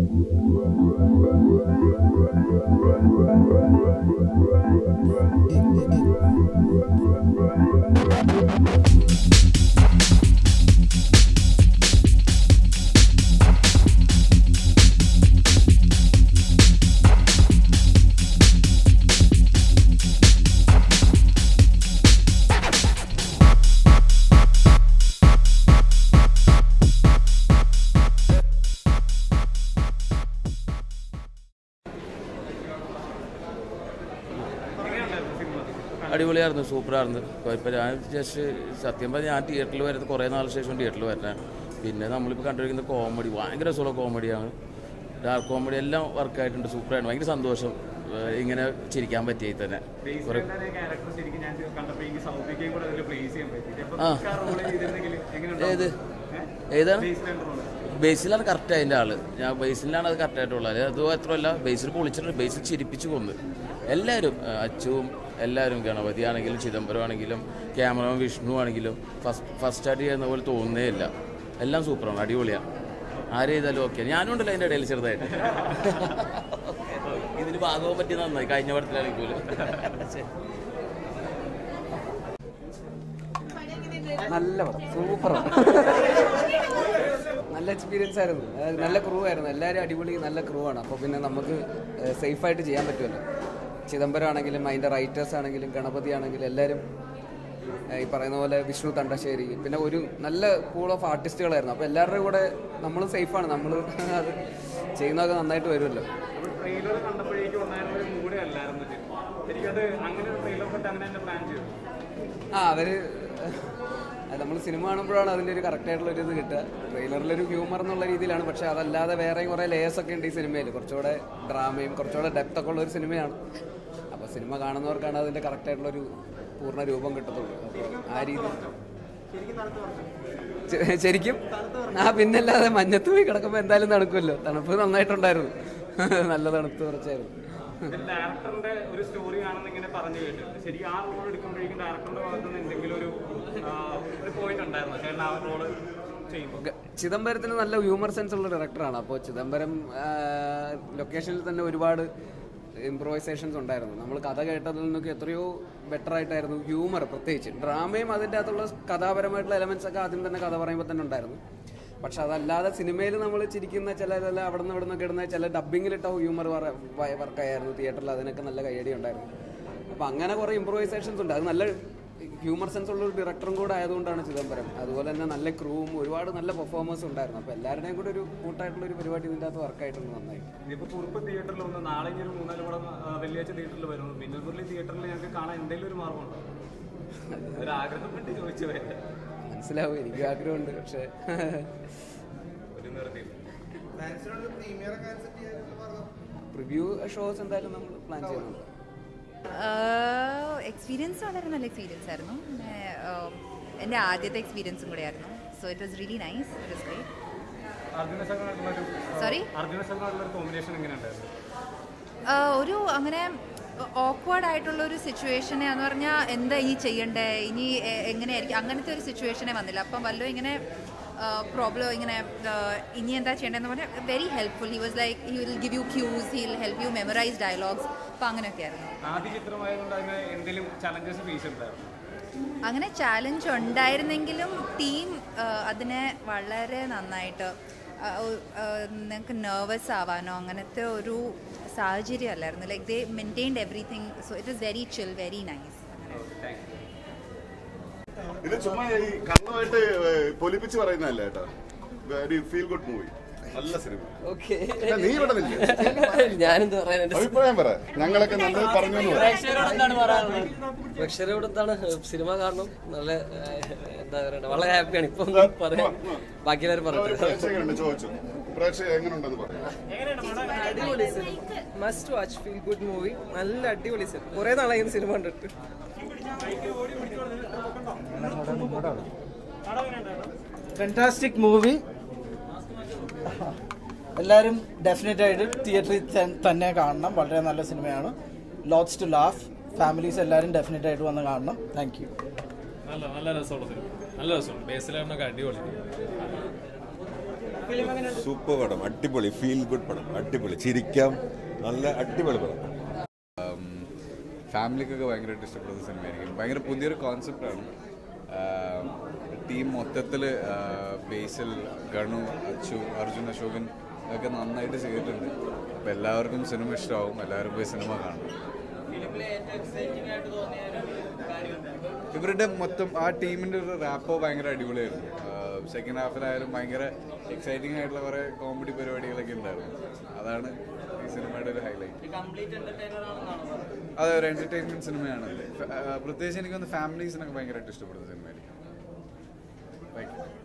അടിപൊളിയായിരുന്നു സൂപ്പറായിരുന്നു കുഴപ്പമില്ല ഞാൻ ജസ്റ്റ് സത്യം പറഞ്ഞാൽ ഞാൻ തിയേറ്ററിൽ വരുന്നത് കുറേ നാളിന് ശേഷം തിയേറ്ററിൽ വരണേ പിന്നെ നമ്മളിപ്പോൾ കണ്ടുപിടിക്കുന്ന കോമഡി ഭയങ്കര രസമുള്ള കോമഡിയാണ് ഡാർക്ക് കോമഡി എല്ലാം വർക്കായിട്ടുണ്ട് സൂപ്പറായിരുന്നു ഭയങ്കര സന്തോഷം ഏഹ് ഇങ്ങനെ ചിരിക്കാൻ പറ്റിയതിൽ തന്നെ കുറേ ക്യാരക്ടർ ശരിക്കും ഞാൻ കണ്ടപ്പോൾ എനിക്ക് സൗഭികയും കൂടെ അതിൽ പ്ലേസ് ചെയ്യാൻ പറ്റി അപ്പൊ ആ. റോൾ ചെയ്തിരുന്നെങ്കിൽ ഏത് എങ്ങനെയുണ്ടാവും ഏതാണ് ബേസിലാണ് റോള് ബേസിലാണ് കറക്റ്റ് അതിൻ്റെ ആള് ഞാൻ ബേസിലാണ് അത് കറക്റ്റ് ആയിട്ടുള്ളത് അത് മാത്രമല്ല ബേസിൽ പൊളിച്ചിട്ടുണ്ട് ബേസിൽ ചിരിപ്പിച്ച് കൊന്ന് എല്ലാവരും ആ, അച്ചുവും എല്ലാവരും ഗണപതി ആണെങ്കിലും ചിദംബരം ആണെങ്കിലും ക്യാമറമാൻ വിഷ്ണു ആണെങ്കിലും ഫസ്റ്റ് ഫസ്റ്റ് ആയിട്ട് ചെയ്യുന്ന പോലെ തോന്നുന്നേ ഇല്ല എല്ലാം സൂപ്പറാണ് അടിപൊളിയാണ് ആര് ചെയ്താലും ഓക്കെ ഞാനും ഉണ്ടല്ലോ അതിൻ്റെ ഇടയിൽ ചെറുതായിട്ട് ഇതിന് ഭാഗവും പറ്റി നന്നായി കഴിഞ്ഞ പടത്തിലാണെങ്കിൽ നല്ല പടം സൂപ്പറാണ് നല്ല എക്സ്പീരിയൻസ് ആയിരുന്നു അതായത് നല്ല ക്രൂ ആയിരുന്നു എല്ലാവരും അടിപൊളി നല്ല ക്രൂ ആണ് അപ്പോൾ പിന്നെ നമുക്ക് സേഫായിട്ട് ചെയ്യാൻ പറ്റുമല്ലോ ചിദംബരം ആണെങ്കിലും അതിൻ്റെ റൈറ്റേഴ്സ് ആണെങ്കിലും ഗണപതി ആണെങ്കിലും എല്ലാവരും ഏഹ്, ഈ പറയുന്ന പോലെ വിഷ്ണു തണ്ടശ്ശേരി പിന്നെ ഒരു നല്ല കൂൾ ഓഫ് ആർട്ടിസ്റ്റുകളായിരുന്നു അപ്പോൾ എല്ലാവരുടെയും കൂടെ നമ്മൾ സേഫാണ് നമ്മൾ അത് ചെയ്യുന്നതൊക്കെ നന്നായിട്ട് വരുമല്ലോ ട്രെയിലർ കണ്ടപ്പോഴേക്കും ഉണ്ടായിരുന്ന ഒരു മൂടെ അല്ലായിരുന്നു എനിക്കത് അങ്ങനെ ഒരു ട്രെയിലർ കണ്ട് അങ്ങനെ തന്നെ പ്ലാൻ ചെയ്തു ആ അവര് നമ്മൾ സിനിമ കാണുമ്പോഴാണ് അതിൻ്റെ ഒരു കറക്റ്റ് ആയിട്ടുള്ള ഒരു ഇത് കിട്ടുക ട്രെയിലറിലൊരു ഹ്യൂമർ എന്നുള്ള രീതിയിലാണ് പക്ഷെ അതല്ലാതെ വേറെയും കുറേ ലേയേഴ്സ് ഒക്കെ ഉണ്ട് ഈ സിനിമയിൽ കുറച്ചുകൂടെ ഡ്രാമയും കുറച്ചുകൂടെ ഡെപ്ത് ഒക്കെ ഉള്ള ഒരു സിനിമയാണ് അപ്പോൾ സിനിമ കാണുന്നവർക്കാണ് അതിൻ്റെ കറക്റ്റ് ആയിട്ടുള്ളൊരു പൂർണ്ണ രൂപം കിട്ടത്തുള്ളൂ അപ്പോൾ ആ രീതി ശ- ശരിക്കും ആ പിന്നല്ലാതെ മഞ്ഞത്ത് പോയി കിടക്കുമ്പോൾ എന്തായാലും തണുക്കുമല്ലോ തണുപ്പ് നന്നായിട്ടുണ്ടായിരുന്നു നല്ല തണുപ്പ് കുറച്ചായിരുന്നു ഡയറക്ടറിന്റെ ഒരു സ്റ്റോറി ആണെന്ന് ഇങ്ങനെ പറഞ്ഞു കേട്ടു ശരിക്കും ആ റോൾ എടുക്കുമ്പോഴേക്കും ഡയറക്ടറിന്റെ ഭാഗത്ത് നിന്ന് എന്തെങ്കിലും ഒരു ആ, ഒരു പോയിന്റ് ഉണ്ടായിരുന്നു ചേട്ടൻ ആ റോള് ചെയ്യുമ്പോൾ ഗ- ചിദംബരത്തിന് നല്ല ഹ്യൂമർ സെൻസ് ഉള്ള ഡയറക്ടറാണ് അപ്പോൾ ചിദംബരം ലൊക്കേഷനിൽ തന്നെ ഒരുപാട് ഇംപ്രൂവൈസേഷൻസ് ഉണ്ടായിരുന്നു നമ്മൾ കഥ കേട്ടതിൽ നിന്നൊക്കെ എത്രയോ ബെറ്റർ ആയിട്ടായിരുന്നു ഹ്യൂമർ പ്രത്യേകിച്ച് ഡ്രാമയും അതിൻ്റെ അകത്തുള്ള കഥാപരമായിട്ടുള്ള എലമെന്റ്സ് ഒക്കെ ആദ്യം തന്നെ കഥ പറയുമ്പോൾ തന്നെ ഉണ്ടായിരുന്നു പക്ഷെ അതല്ലാതെ സിനിമയിൽ നമ്മൾ ചിരിക്കുന്ന ചില ചില അവിടെ നിന്ന് ഇവിടെ നിന്നൊക്കെ ഇടുന്ന ചില ഡബ്ബിങ്ങിലിട്ട ഹ്യൂമർ വർക്കായിരുന്നു തിയേറ്ററിൽ അതിനൊക്കെ നല്ല കൈയടി ഉണ്ടായിരുന്നു അപ്പോൾ അങ്ങനെ കുറേ ഇംപ്രൂവൈസേഷൻസ് ഉണ്ട് അത് നല്ല ഹ്യൂമർ സെൻസ് ഉള്ള ഒരു ഡയറക്ടറും കൂടെ ആയതുകൊണ്ടാണ് ചിദംബരം അതുപോലെ തന്നെ നല്ല ക്രൂവും ഒരുപാട് നല്ല പെർഫോമേഴ്സ് ഉണ്ടായിരുന്നു അപ്പോൾ എല്ലാവരുടെയും കൂടെ ഒരു കൂട്ടായിട്ടുള്ള ഒരു പരിപാടി ഇതിൻ്റെ അകത്ത് വർക്കായിട്ടുണ്ട് നന്നായി ഇതിപ്പോ കുറുപ്പ് തിയേറ്ററിൽ ഒന്ന് നാളെ ഇനി ഒരു മൂന്നാല് പടം ആ, വെള്ളിയാഴ്ച തിയേറ്ററിൽ വരും മിന്നൽ മുരളി തിയേറ്ററിൽ ഞങ്ങൾക്ക് കാണാൻ എന്തെങ്കിലും ഒരു മാർഗമുണ്ടോ ഒരു ആഗ്രഹം വേണ്ടി ചോദിച്ചു വരെ മനസ്സിലാവും എനിക്ക് ആഗ്രഹമുണ്ട് പക്ഷേ ഒരു നിർത്തി പ്രിവ്യൂ ഷോസ് എന്തായാലും നമ്മൾ പ്ലാൻ ചെയ്യുന്നുണ്ട് എക്സ്പീരിയൻസ് വളരെ നല്ല എക്സ്പീരിയൻസ് ആയിരുന്നു പിന്നെ, ആഹ്, എൻ്റെ ആദ്യത്തെ എക്സ്പീരിയൻസും കൂടെ ആയിരുന്നു so it was really nice it was great Arjuna ശങ്കറായിട്ടുള്ള ഒരു സോറി അർജുന ശങ്കറായിട്ടുള്ള ഒരു കോമ്പിനേഷൻ എങ്ങനെയുണ്ടായിരുന്നു ഒരു അങ്ങനെ ഓക്വേർഡ് ആയിട്ടുള്ള ഒരു സിറ്റുവേഷനെ എന്ന് പറഞ്ഞാൽ എന്താ ഇനി ചെയ്യണ്ടേ ഇനി എ- എങ്ങനെയായിരിക്കും അങ്ങനത്തെ ഒരു സിറ്റുവേഷനെ വന്നില്ല അപ്പം വല്ലതും ഇങ്ങനെ പ്രോബ്ലം ഇങ്ങനെ ആ, ഇനി എന്താ ചെയ്യേണ്ടതെന്ന് പറഞ്ഞാൽ very helpful he was like he will give you cues he will help you memorise dialogues അപ്പം അങ്ങനെയൊക്കെ ആയിരുന്നു ആദ്യ ചിത്രമായതുകൊണ്ട് അതിന് എന്തെങ്കിലും ചലഞ്ചസ് ഫേസ് ഉണ്ടായിരുന്നു അങ്ങനെ ചാലഞ്ച് ഉണ്ടായിരുന്നെങ്കിലും ടീം അതിനെ വളരെ നന്നായിട്ട് നിങ്ങൾക്ക് നെർവസ് ആവാനോ അങ്ങനത്തെ ഒരു സാഹചര്യം അല്ലായിരുന്നു like they maintained everything so it is very chill very nice ഇത് ചുമ്മാ ഈ കണ്ണുമായിട്ട് പൊലിപ്പിച്ച് പറയുന്നതല്ല കേട്ടോ വെരി ഫീൽ ഗുഡ് മൂവി നല്ല സിനിമ ഓക്കെ നീ ഇവിടെ നില്ല ഞാനെന്ത് പറയാൻ എൻ്റെ അഭിപ്രായം പറ ഞങ്ങളൊക്കെ നല്ലത് പറഞ്ഞു എന്ന് പറ. പ്രേക്ഷകരോട് എന്താണ് സിനിമ കാണണം നല്ല ഏഹ്, എന്താ പറയണ്ട വളരെ ഹാപ്പിയാണ് ഇപ്പൊ ഒന്നും പറയാം ബാക്കി എല്ലാവരും ഒരു പറയട്ടെ പ്രേക്ഷകരുണ്ട് ചോദിച്ചു പ്രേക്ഷകർ എങ്ങനെയുണ്ടെന്ന് പറയാം അടിപൊളി cinema must watch feel good movie നല്ല അടിപൊളി സിനിമ കുറെ നാളായി ഈ സിനിമ കണ്ടിട്ട് ഫെന്റാസ്റ്റിക് മൂവി എല്ലാവരും ഡെഫിനറ്റ് ആയിട്ട് തിയേറ്ററിൽ തന്നെ കാണണം വളരെ നല്ല സിനിമയാണ് ലോട്ട്സ് ടു ലാഫ് ഫാമിലീസ് എല്ലാവരും ഡെഫിനറ്റ് ആയിട്ട് വന്ന് കാണണം താങ്ക് യു നല്ല നല്ല രസമുള്ള സിനിമ നല്ല രസമുണ്ട് ബേസിലാണൊക്കെ അടിപൊളി സൂപ്പർ പടം അടിപൊളി ഫീൽ ഗുഡ് പടം അടിപൊളി ചിരിക്കാം നല്ല അടിപൊളി പടം ഫാമിലിക്കൊക്കെ ഭയങ്കരമായിട്ട് ഇഷ്ടപ്പെടുന്ന സിനിമയായിരിക്കും ഭയങ്കര പുതിയൊരു കോൺസെപ്റ്റാണ് ടീം മൊത്തത്തിൽ ബേസിൽ ഗണു അച്ചു അർജുൻ അശോകൻ ഒക്കെ നന്നായിട്ട് ചെയ്തിട്ടുണ്ട് അപ്പോൾ എല്ലാവർക്കും സിനിമ ഇഷ്ടമാവും എല്ലാവരും പോയി സിനിമ കാണും ഇവരുടെ മൊത്തം ആ ടീമിൻ്റെ ഒരു റാപ്പോ ഭയങ്കര അടിപൊളിയായിരുന്നു സെക്കൻഡ് ഹാഫിലായാലും ഭയങ്കര എക്സൈറ്റിംഗ് ആയിട്ടുള്ള കുറേ കോമഡി പരിപാടികളൊക്കെ ഉണ്ടായിരുന്നു അതാണ് ഈ സിനിമയുടെ ഒരു ഹൈലൈറ്റ് അതെ ഒരു എന്റർടൈൻമെന്റ് സിനിമയാണ് ഫ- ആ, പ്രത്യേകിച്ച് എനിക്കൊന്ന് ഫാമിലീസിനൊക്കെ ഭയങ്കരമായിട്ട് ഇഷ്ടപ്പെടുന്ന സിനിമയായിരിക്കും താങ്ക് യു